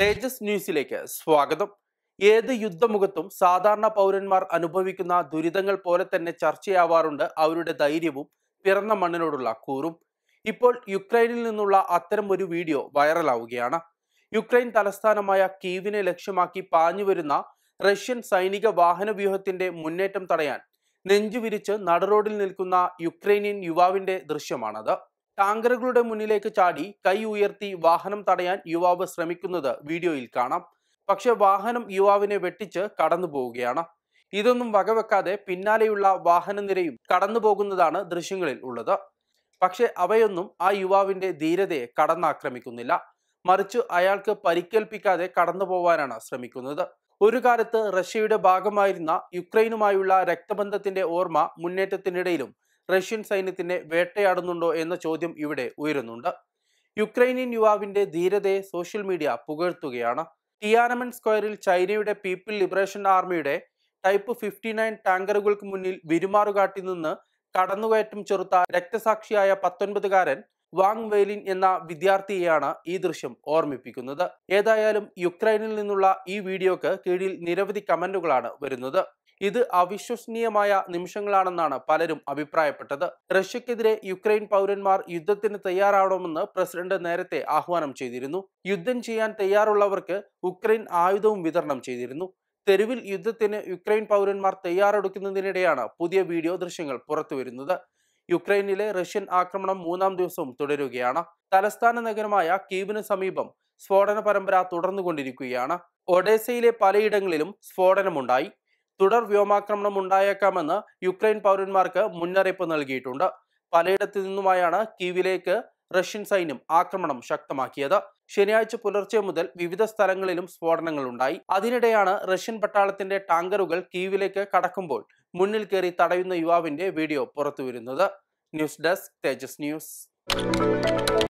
തേജസ് ന്യൂസിലേക്ക് സ്വാഗതം ഏത് യുദ്ധമുഖത്തും സാധാരണ പൗരന്മാർ അനുഭവിക്കുന്ന ദുരിതങ്ങൾ പോലെ തന്നെ ചർച്ചയാവാറുണ്ട് അവരുടെ ധൈര്യവും പിറന്ന മണ്ണിനോടുള്ള കൂറും ഇപ്പോൾ യുക്രൈനിൽ നിന്നുള്ള അത്തരം ഒരു വീഡിയോ വൈറലാവുകയാണ് യുക്രൈൻ തലസ്ഥാനമായ കീവിനെ ലക്ഷ്യമാക്കി പാഞ്ഞുവരുന്ന റഷ്യൻ സൈനിക വാഹന വ്യൂഹത്തിന്റെ മുന്നേറ്റം തടയാൻ നെഞ്ചുവിരിച്ച് നടുറോഡിൽ നിൽക്കുന്ന യുക്രൈനിയൻ യുവാവിന്റെ ദൃശ്യമാണത് ടാങ്കറുകളുടെ മുന്നിലേക്ക് ചാടി കൈ ഉയർത്തി വാഹനം തടയാൻ യുവാവ് ശ്രമിക്കുന്നത് വീഡിയോയിൽ കാണാം പക്ഷെ വാഹനം യുവാവിനെ വെട്ടിച്ച് കടന്നു പോവുകയാണ് ഇതൊന്നും വകവെക്കാതെ പിന്നാലെയുള്ള വാഹനനിരയും കടന്നു പോകുന്നതാണ് ദൃശ്യങ്ങളിൽ ഉള്ളത് പക്ഷെ അവയൊന്നും ആ യുവാവിന്റെ ധീരതയെ കടന്നാക്രമിക്കുന്നില്ല മറിച്ച് അയാൾക്ക് പരിക്കേൽപ്പിക്കാതെ കടന്നു പോവാനാണ് ശ്രമിക്കുന്നത് ഒരു കാലത്ത് റഷ്യയുടെ ഭാഗമായിരുന്ന യുക്രൈനുമായുള്ള രക്തബന്ധത്തിന്റെ ഓർമ്മ മുന്നേറ്റത്തിനിടയിലും റഷ്യൻ സൈന്യത്തിനെ വേട്ടയാടുന്നുണ്ടോ എന്ന ചോദ്യം ഇവിടെ ഉയരുന്നുണ്ട് യുക്രൈനിയൻ യുവാവിന്റെ ധീരതയെ സോഷ്യൽ മീഡിയ പുകഴ്ത്തുകയാണ് ടിയാനമൻ സ്ക്വയറിൽ ചൈനയുടെ പീപ്പിൾ ലിബറേഷൻ ആർമിയുടെ ടൈപ്പ് ഫിഫ്റ്റി നയൻ ടാങ്കറുകൾക്ക് മുന്നിൽ വിരുമാറുകാട്ടി നിന്ന് കടന്നുകയറ്റം ചെറുത്ത രക്തസാക്ഷിയായ പത്തൊൻപതുകാരൻ വാങ് വെയിലിൻ എന്ന വിദ്യാർത്ഥിയെയാണ് ഈ ദൃശ്യം ഓർമ്മിപ്പിക്കുന്നത് ഏതായാലും യുക്രൈനിൽ നിന്നുള്ള ഈ വീഡിയോക്ക് കീഴിൽ നിരവധി കമന്റുകളാണ് വരുന്നത് ഇത് അവിശ്വസനീയമായ നിമിഷങ്ങളാണെന്നാണ് പലരും അഭിപ്രായപ്പെട്ടത് റഷ്യക്കെതിരെ യുക്രൈൻ പൗരന്മാർ യുദ്ധത്തിന് തയ്യാറാവണമെന്ന് പ്രസിഡന്റ് നേരത്തെ ആഹ്വാനം ചെയ്തിരുന്നു യുദ്ധം ചെയ്യാൻ തയ്യാറുള്ളവർക്ക് ഉക്രൈൻ ആയുധവും വിതരണം ചെയ്തിരുന്നു തെരുവിൽ യുദ്ധത്തിന് യുക്രൈൻ പൗരന്മാർ തയ്യാറെടുക്കുന്നതിനിടെയാണ് പുതിയ വീഡിയോ ദൃശ്യങ്ങൾ പുറത്തുവരുന്നത് യുക്രൈനിലെ റഷ്യൻ ആക്രമണം മൂന്നാം ദിവസവും തുടരുകയാണ് തലസ്ഥാന നഗരമായ കീവിന് സമീപം സ്ഫോടന പരമ്പര തുടർന്നുകൊണ്ടിരിക്കുകയാണ് ഒഡേസയിലെ പലയിടങ്ങളിലും സ്ഫോടനമുണ്ടായി തുടർ വ്യോമാക്രമണം ഉണ്ടായേക്കാമെന്ന് യുക്രൈൻ പൗരന്മാർക്ക് മുന്നറിയിപ്പ് നൽകിയിട്ടുണ്ട് പലയിടത്തു നിന്നുമായാണ് കീവിലേക്ക് റഷ്യൻ സൈന്യം ആക്രമണം ശക്തമാക്കിയത് ശനിയാഴ്ച പുലർച്ചെ മുതൽ വിവിധ സ്ഥലങ്ങളിലും സ്ഫോടനങ്ങൾ ഉണ്ടായി അതിനിടെയാണ് റഷ്യൻ പട്ടാളത്തിന്റെ ടാങ്കറുകൾ കീവിലേക്ക് കടക്കുമ്പോൾ മുന്നിൽ കയറി തടയുന്ന യുവാവിന്റെ വീഡിയോ പുറത്തുവരുന്നത് ന്യൂസ് ഡെസ്ക് തേജസ് ന്യൂസ്